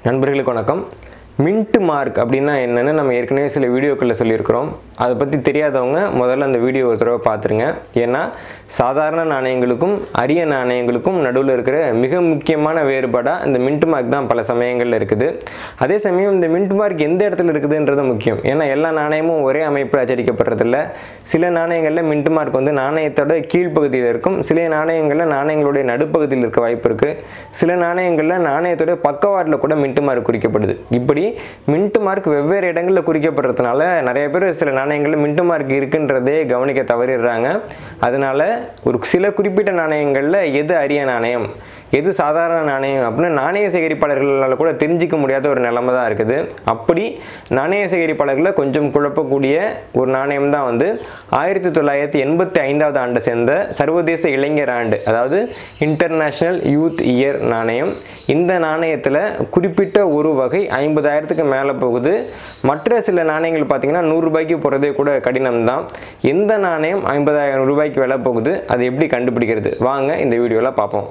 நண்பர்களுக்கு வணக்கம் mint mark அப்படின்னா என்னன்னு நம்ம ஏற்கனவே சில வீடியோக்களில் சொல்லியிருக்கிறோம் அதை பற்றி தெரியாதவங்க முதல்ல அந்த வீடியோ ஒரு தடவை பார்த்துருங்க ஏன்னா சாதாரண நாணயங்களுக்கும் அரிய நாணயங்களுக்கும் நடுவில் இருக்கிற மிக முக்கியமான வேறுபாடாக இந்த மின்ட் மார்க் தான் பல சமயங்களில் இருக்குது அதே சமயம் இந்த மின்ட் மார்க் எந்த இடத்துல இருக்குதுன்றது முக்கியம் ஏன்னா எல்லா நாணயமும் ஒரே அமைப்பில் அச்சடிக்கப்படுறதில்ல சில நாணயங்களில் மின்ட் மார்க் வந்து நாணயத்தோட கீழ்ப்பகுதியில் இருக்கும் சில நாணயங்களில் நாணயங்களுடைய நடுப்பகுதியில் இருக்க வாய்ப்பு இருக்குது சில நாணயங்களில் நாணயத்தோட பக்கவாட்டில் கூட மின்ட் மார்க் குறிக்கப்படுது இப்படி மின்ட் மார்க் வெவ்வேறு இடங்களில் குறிக்கப்படுறதுனால நிறைய பேர் சில நாணயங்களில் மின்ட் மார்க் இருக்குன்றதே கவனிக்க தவறிடுறாங்க அதனால ஒரு சில குறிப்பிட்ட நாணயங்களில் எது அரிய நாணயம் எது சாதாரண நாணயம் அப்படின்னு நாணய சேகரிப்பாளர்களால் கூட தெரிஞ்சிக்க முடியாத ஒரு நிலைமை தான் இருக்குது அப்படி நாணய சேகரிப்பாளர்களை கொஞ்சம் குழப்பக்கூடிய ஒரு நாணயம் தான் வந்து ஆயிரத்தி தொள்ளாயிரத்தி எண்பத்தி ஐந்தாவது ஆண்டை சேர்ந்த சர்வதேச இளைஞர் ஆண்டு அதாவது இன்டர்நேஷ்னல் யூத் இயர் நாணயம் இந்த நாணயத்தில் குறிப்பிட்ட ஒரு வகை ஐம்பதாயிரத்துக்கு மேலே போகுது மற்ற சில நாணயங்கள் பார்த்தீங்கன்னா நூறுரூபாய்க்கு போகிறதே கூட கடினம் தான் எந்த நாணயம் ஐம்பதாயிரம் ரூபாய்க்கு விலை போகுது அதை எப்படி கண்டுபிடிக்கிறது வாங்க இந்த வீடியோவில் பார்ப்போம்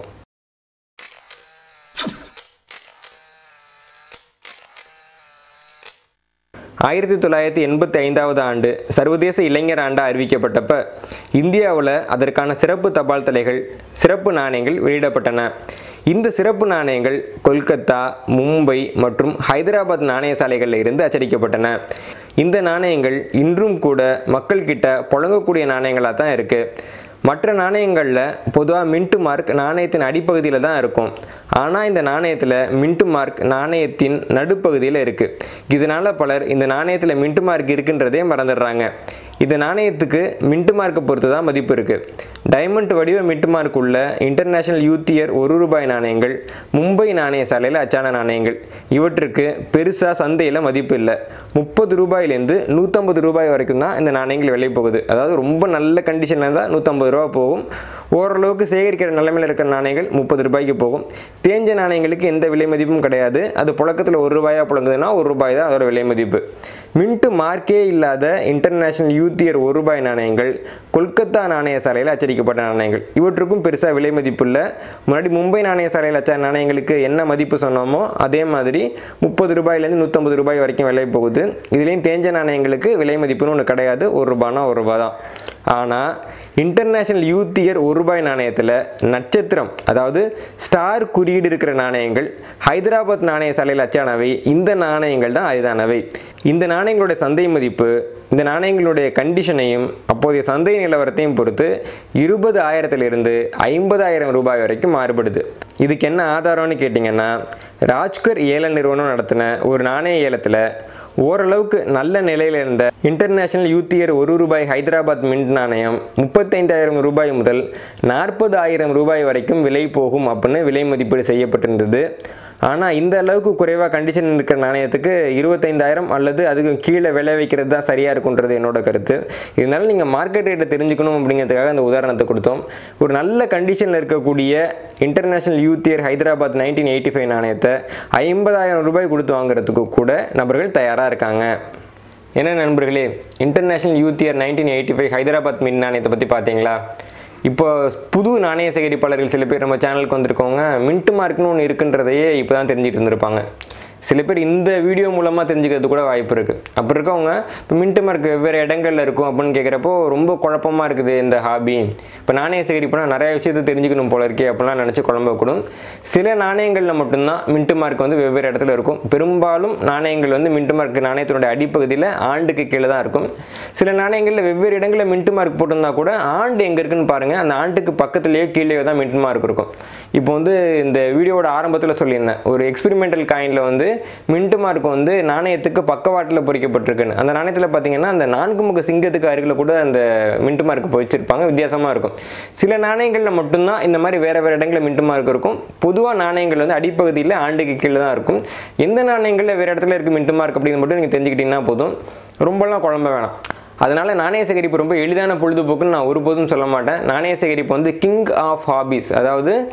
ஆயிரத்தி தொள்ளாயிரத்தி எண்பத்தி ஐந்தாவது ஆண்டு சர்வதேச இளைஞர் ஆண்டு அறிவிக்கப்பட்டப்ப இந்தியாவில் அதற்கான சிறப்பு தபால் தலைகள் சிறப்பு நாணயங்கள் வெளியிடப்பட்டன இந்த சிறப்பு நாணயங்கள் கொல்கத்தா மும்பை மற்றும் ஹைதராபாத் நாணய சாலைகளில் இருந்து அச்சடிக்கப்பட்டன இந்த நாணயங்கள் இன்றும் கூட மக்கள்கிட்ட புழங்கக்கூடிய நாணயங்களாக தான் இருக்குது மற்ற நாணயங்களில் பொதுவாக மின்ட் மார்க் நாணயத்தின் அடிப்பகுதியில் தான் இருக்கும் ஆனால் இந்த நாணயத்தில் மின்ட் மார்க் நாணயத்தின் நடுப்பகுதியில் இருக்குது இதனால் பலர் இந்த நாணயத்தில் மின்ட் மார்க் இருக்குன்றதே மறந்துடுறாங்க இந்த நாணயத்துக்கு மின்ட் மார்க்கை பொறுத்து தான் மதிப்பு இருக்குது டைமண்ட் வடிவ மின்ட் மார்க் உள்ள இன்டர்நேஷனல் யூத் இயர் ஒரு ரூபாய் நாணயங்கள் மும்பை நாணய சாலையில் அச்சான நாணயங்கள் இவற்றுக்கு பெருசாக சந்தையில் மதிப்பு இல்லை முப்பது ரூபாயிலேருந்து நூற்றம்பது ரூபாய் வரைக்கும் தான் இந்த நாணயங்கள் விலை போகுது அதாவது ரொம்ப நல்ல கண்டிஷனில் இருந்தால் நூற்றம்பது ரூபா போகும் ஓரளவுக்கு சேகரிக்கிற நிலைமையில் இருக்கிற நாணயங்கள் முப்பது ரூபாய்க்கு போகும் தேஞ்ச நாணயங்களுக்கு எந்த விலை மதிப்பும் கிடையாது அது புழக்கத்தில் ஒரு ரூபாயாக புழங்குதுன்னா ஒரு ரூபாய் தான் அதோட விலை மதிப்பு மின்ட் மார்க்கே இல்லாத இன்டர்நேஷனல் யூத் இயர் ஒரு ரூபாய் நாணயங்கள் கொல்கத்தா நாணய சாலையில் அச்சடிக்கப்பட்ட நாணயங்கள் இவற்றுக்கும் பெருசாக விலை மதிப்பு இல்லை முன்னாடி மும்பை நாணய சாலையில் அச்ச நாணயங்களுக்கு என்ன மதிப்பு சொன்னோமோ அதே மாதிரி முப்பது ரூபாயிலேருந்து நூற்றம்பது ரூபாய் வரைக்கும் விலை போகுது இதுலேயும் தேஞ்ச நாணயங்களுக்கு விலை மதிப்புன்னு ஒன்று கிடையாது ஒரு ரூபானா ஒரு ரூபா தான் ஆனால் இன்டர்நேஷனல் யூத் இயர் ஒரு ரூபாய் நாணயத்தில் நட்சத்திரம் அதாவது ஸ்டார் குறியீடு இருக்கிற நாணயங்கள் ஹைதராபாத் நாணய சாலையில் அச்சானவை இந்த நாணயங்கள் தான் அரிதானவை இந்த நாணயங்களுடைய சந்தை மதிப்பு இந்த நாணயங்களுடைய கண்டிஷனையும் அப்போதைய சந்தை நிலவரத்தையும் பொறுத்து இருபது ஆயிரத்திலிருந்து ஐம்பதாயிரம் ரூபாய் வரைக்கும் மாறுபடுது இதுக்கு என்ன ஆதாரம்னு கேட்டிங்கன்னா ராஜ்கர் ஏல நிறுவனம் நடத்தின ஒரு நாணய ஏலத்தில் ஓரளவுக்கு நல்ல நிலையில் இருந்த இன்டர்நேஷனல் யூத் இயர் ஒரு ரூபாய் ஹைதராபாத் மின்ட் நாணயம் முப்பத்தைந்தாயிரம் ரூபாய் முதல் நாற்பது ஆயிரம் ரூபாய் வரைக்கும் விலை போகும் அப்படின்னு விலை மதிப்பீடு செய்யப்பட்டிருந்தது ஆனால் இந்த அளவுக்கு குறைவாக கண்டிஷன் இருக்கிற நாணயத்துக்கு இருபத்தைந்தாயிரம் அல்லது அதுக்கு கீழே விலை வைக்கிறது தான் சரியாக இருக்குன்றது என்னோட கருத்து இதனால நீங்கள் மார்க்கெட் ரேட்டை தெரிஞ்சுக்கணும் அப்படிங்கிறதுக்காக அந்த உதாரணத்தை கொடுத்தோம் ஒரு நல்ல கண்டிஷனில் இருக்கக்கூடிய international youth year Hyderabad nineteen eighty five நாணயத்தை ஐம்பதாயிரம் ரூபாய் கொடுத்து வாங்குறதுக்கு கூட நபர்கள் தயாராக இருக்காங்க என்ன நண்பர்களே international youth year nineteen eighty five Hyderabad mint நாணயத்தை பற்றி பார்த்தீங்களா இப்போ புது நாணய சேகரிப்பாளர்கள் சில பேர் நம்ம சேனலுக்கு வந்திருக்கவங்க மின்ட் மார்க்னு ஒன்று இருக்குன்றதையே இப்போ தான் தெரிஞ்சுட்டு இருந்திருப்பாங்க சில பேர் இந்த வீடியோ மூலமாக தெரிஞ்சுக்கிறது கூட வாய்ப்பு இருக்குது அப்படி இருக்கவங்க இப்போ மின்ட் மார்க் வெவ்வேறு இடங்கள்ல இருக்கும் அப்படின்னு கேட்குறப்போ ரொம்ப குழப்பமாக இருக்குது இந்த ஹாபி இப்போ நாணய சேகரிப்புனா நிறைய விஷயத்தை தெரிஞ்சுக்கணும் போல இருக்கே அப்படிலாம் நினச்சி குழம்பக்கூடும் சில நாணயங்களில் மட்டும்தான் மின்ட் மார்க் வந்து வெவ்வேறு இடத்துல இருக்கும் பெரும்பாலும் நாணயங்கள் வந்து மின்ட் மார்க் நாணயத்தினுடைய அடிப்பகுதியில் ஆண்டுக்கு கீழே தான் இருக்கும் சில நாணயங்களில் வெவ்வேறு இடங்களில் மின்ட் மார்க் போட்டிருந்தா கூட ஆண்டு எங்கே இருக்குன்னு பாருங்கள் அந்த ஆண்டுக்கு பக்கத்துலேயே கீழே தான் மின்ட் மார்க் இருக்கும் இப்போ வந்து இந்த வீடியோவோட ஆரம்பத்தில் சொல்லியிருந்தேன் ஒரு எக்ஸ்பெரிமெண்டல் காயினில் வந்து மின்ட் மார்க் வந்து நாணயத்துக்கு பக்கவாட்டில் பொறிக்கப்பட்டிருக்குன்னு அந்த நாணயத்தில் பார்த்தீங்கன்னா அந்த நான்கு முக சிங்கத்துக்கு அருகில் கூட அந்த மின்ட் மார்க் பொறிச்சிருப்பாங்க வித்தியாசமாக இருக்கும் சில நாணயங்களில் மட்டும்தான் இந்த மாதிரி வேறு வேறு இடங்களில் மின்ட் மார்க் இருக்கும் பொதுவாக நாணயங்கள் வந்து அடிப்பகுதியில் ஆண்டுக்கு கீழே தான் இருக்கும் எந்த நாணயங்களில் வேறு இடத்துல இருக்குது மின்ட் மார்க் அப்படின்னு மட்டும் நீங்கள் தெரிஞ்சுக்கிட்டீங்கன்னா போதும் ரொம்பலாம் குழம்ப வேணாம் அதனால் நாணய சேகரிப்பு ரொம்ப எளிதான பொழுதுபோக்குன்னு நான் ஒருபோதும் சொல்ல மாட்டேன் நாணய சேகரிப்பு வந்து கிங் ஆஃப் ஹாபிஸ் அதாவது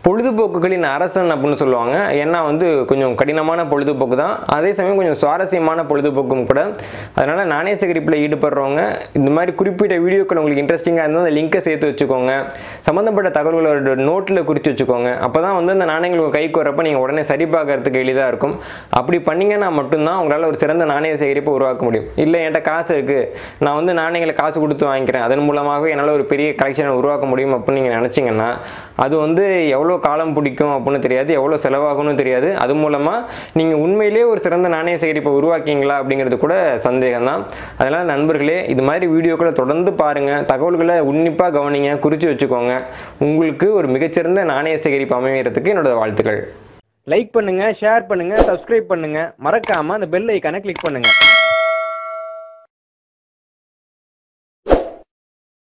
பொழுதுபோக்குகளின் அரசன் அப்படின்னு சொல்லுவாங்க ஏன்னா வந்து கொஞ்சம் கடினமான பொழுதுபோக்கு தான் அதே சமயம் கொஞ்சம் சுவாரஸ்யமான பொழுதுபோக்கும் கூட அதனால் நாணய சேகரிப்பில் ஈடுபடுறவங்க இந்த மாதிரி குறிப்பிட்ட வீடியோக்கள் உங்களுக்கு இன்ட்ரெஸ்டிங்காக இருந்தால் அந்த லிங்கை சேர்த்து வச்சுக்கோங்க சம்மந்தப்பட்ட தகவல்களோட நோட்டில் குறித்து வச்சுக்கோங்க அப்போ தான் வந்து அந்த நாணயங்கள் உங்கள் கைக்கு வரப்போ நீங்கள் உடனே சரி பார்க்கறதுக்கு எளிதாக இருக்கும் அப்படி பண்ணீங்கன்னா மட்டும்தான் உங்களால் ஒரு சிறந்த நாணய சேகரிப்பை உருவாக்க முடியும் இல்லை என்கிட்ட காசு இருக்குது நான் வந்து நாணயங்களை காசு கொடுத்து வாங்கிக்கிறேன் அதன் மூலமாக என்னால் ஒரு பெரிய கலெக்ஷனை உருவாக்க முடியும் அப்படின்னு நீங்கள் நினச்சிங்கன்னா அது வந்து எவ்வளோ காலம் பிடிக்கும் அப்படின்னு தெரியாது எவ்வளோ செலவாகும்னு தெரியாது அது மூலமாக நீங்கள் உண்மையிலேயே ஒரு சிறந்த நாணய சேகரிப்பை உருவாக்கிங்களா அப்படிங்கிறது கூட சந்தேகம் தான் அதனால் நண்பர்களே இது மாதிரி வீடியோக்களை தொடர்ந்து பாருங்கள் தகவல்களை உன்னிப்பாக கவனிங்க குறித்து வச்சுக்கோங்க உங்களுக்கு ஒரு மிகச்சிறந்த நாணய சேகரிப்பு அமைகிறதுக்கு என்னோட வாழ்த்துக்கள் லைக் பண்ணுங்க ஷேர் பண்ணுங்க சப்ஸ்கிரைப் பண்ணுங்க மறக்காம அந்த பெல் ஐக்கானை கிளிக் பண்ணுங்க